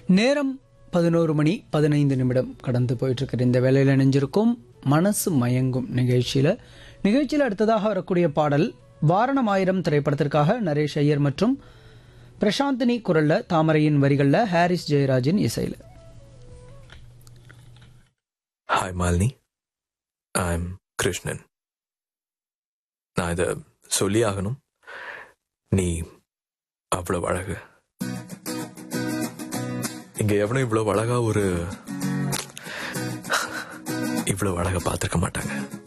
நேரம் பதினோரு மணி பதினைந்து நிமிடம் கடந்து போயிட்டு இருக்கிற இந்த வேலையில் இணைஞ்சிருக்கும் மனசு மயங்கும் நிகழ்ச்சியில நிகழ்ச்சியில் அடுத்ததாக வரக்கூடிய பாடல் வாரணம் ஆயிரம் திரைப்படத்திற்காக நரேஷ் ஐயர் மற்றும் பிரசாந்தினி குரல்ல தாமரையின் வரிகள்ல ஹாரிஸ் ஜெயராஜின் இசையில ஹாய் மாலினி ஐம் கிருஷ்ணன் நான் இதை சொல்லி ஆகணும் நீ அவ்வளவு அழகு இங்க எவனும் இவ்வளவு அழகா ஒரு இவ்வளவு அழகா பார்த்திருக்க மாட்டாங்க